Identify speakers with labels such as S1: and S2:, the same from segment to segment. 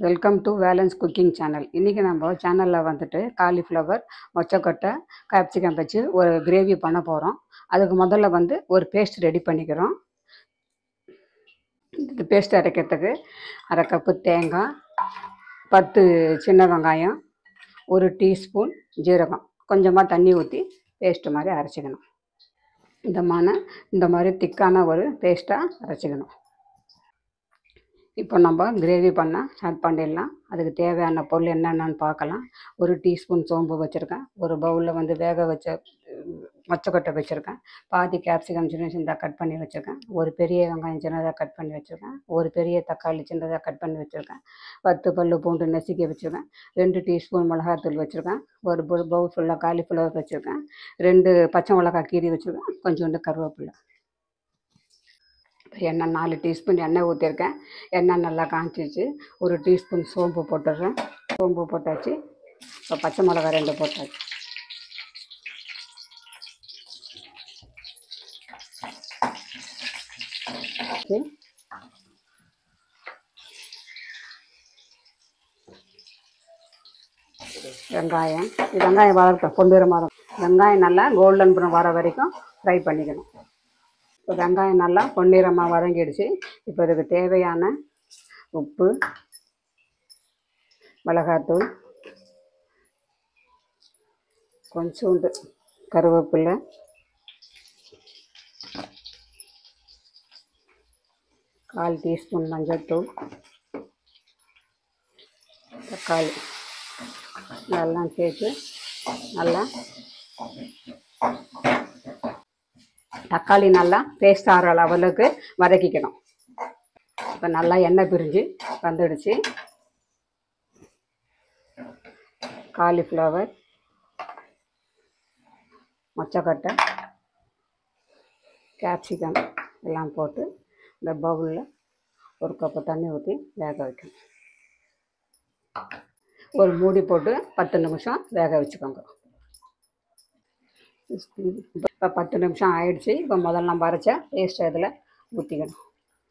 S1: Welcome to Velan's cooking channel இன்றைக்கி நம்ம சேனலில் வந்துட்டு காலிஃப்ளவர் மொச்சக்கொட்டை கேப்சிகம் வச்சு ஒரு கிரேவி பண்ண போகிறோம் அதுக்கு முதல்ல வந்து ஒரு பேஸ்ட் ரெடி பண்ணிக்கிறோம் இந்த பேஸ்ட் அரைக்கிறதுக்கு அரை கப்பு தேங்காய் பத்து சின்ன வெங்காயம் ஒரு டீஸ்பூன் ஜீரகம் கொஞ்சமாக தண்ணி ஊற்றி பேஸ்ட்டு மாதிரி அரைச்சிக்கணும் இந்த மான இந்த மாதிரி திக்கான ஒரு பேஸ்ட்டாக அரைச்சிக்கணும் இப்போ நம்ம கிரேவி பண்ண ஸ்டார்ட் பண்ணிடலாம் அதுக்கு தேவையான பொருள் என்னென்னு பார்க்கலாம் ஒரு டீஸ்பூன் சோம்பு வச்சுருக்கேன் ஒரு பவுலில் வந்து வேக வச்ச உம், மொச்சக்கொட்டை வச்சுருக்கேன் பாதி கேப்சிகம் சின்ன சின்னதாக கட் பண்ணி வச்சுருக்கேன் ஒரு பெரிய வெங்காயம் சின்னதாக கட் பண்ணி வச்சுருக்கேன் ஒரு பெரிய தக்காளி சின்னதாக கட் பண்ணி வச்சுருக்கேன் பத்து பல்லு பூண்டு நசுக்கி வச்சுருக்கேன் ரெண்டு டீஸ்பூன் மிளகாத்தூள் வச்சுருக்கேன் ஒரு பவு- பவுல் ஃபுல்லாக காலிஃப்ளவர் வச்சுருக்கேன் ரெண்டு பச்சை மிளகாய் கீரி வச்சுருக்கேன் கொஞ்சோண்டு கருவேப்பிலை இப்போ எண்ணெய் நாலு டீஸ்பூன் எண்ணெய் ஊற்றிருக்கேன் எண்ணெய் நல்லா காய்ச்சிச்சு ஒரு டீஸ்பூன் சோம்பு போட்டுடுறேன் சோம்பு போட்டாச்சு இப்போ பச்சை மிளகாய் ரெண்டு போட்டாச்சு சரி. வெங்காயம் இது வெங்காயம் வளர்த்தோம் பொன்னிற மாதம் வெங்காயம் நல்லா கோல்டன் ப்ரௌன் வர வரைக்கும் ஃப்ரை பண்ணிக்கணும் இப்போ வெங்காயம் நல்லா பொன்னிறமாக வதங்கிடுச்சு இப்போ இதுக்கு தேவையான உப்பு மிளகாத்தூள் கொஞ்சோண்டு கருவேப்பிலை கால் டீஸ்பூன் மஞ்சள்தூள் தக்காளி இதெல்லாம் சேர்த்து நல்லா தக்காளி நல்லா பேஸ்ட் ஆகிற லெவலுக்கு வதக்கிக்கணும் இப்போ நல்லா எண்ணெய் பிரிஞ்சு வந்துடுச்சு காலிஃப்ளவர் மொச்சக்கொட்டை கேப்சிகம் எல்லாம் போட்டு இந்த பவுலில் ஒரு கப்பு தண்ணி ஊற்றி வேக வைக்கணும் ஒரு மூடி போட்டு பத்து நிமிஷம் வேக வச்சுக்கோங்க இப்போ பத்து நிமிஷம் ஆயிடுச்சு இப்போ முதல்ல நம்ம அரைச்ச பேஸ்ட் இதில் ஊற்றிக்கணும்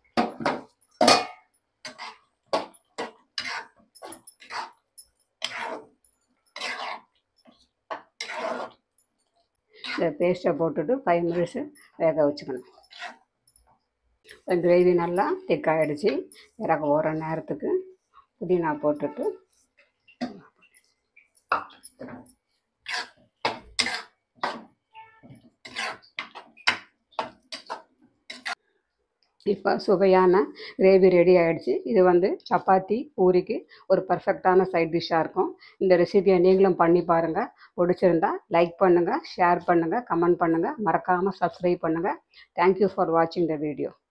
S1: இந்த பேஸ்ட்டை போட்டுட்டு ஃபைவ் மினிட்ஸு வேக வச்சுக்கணும் கிரேவி நல்லா திக்காயிடுச்சு இறக்க போகிற நேரத்துக்கு புதினா போட்டுட்டு இப்போ சுவையான கிரேவி ரெடி ஆயிடுச்சு இது வந்து சப்பாத்தி பூரிக்கு ஒரு பர்ஃபெக்டான சைட் டிஷ்ஷாக இருக்கும் இந்த ரெசிபியை நீங்களும் பண்ணி பாருங்கள் பிடிச்சிருந்தா லைக் பண்ணுங்கள் ஷேர் பண்ணுங்கள் கமெண்ட் பண்ணுங்கள் மறக்காமல் சப்ஸ்கிரைப் பண்ணுங்கள் தேங்க்யூ ஃபார் வாட்சிங் த வீடியோ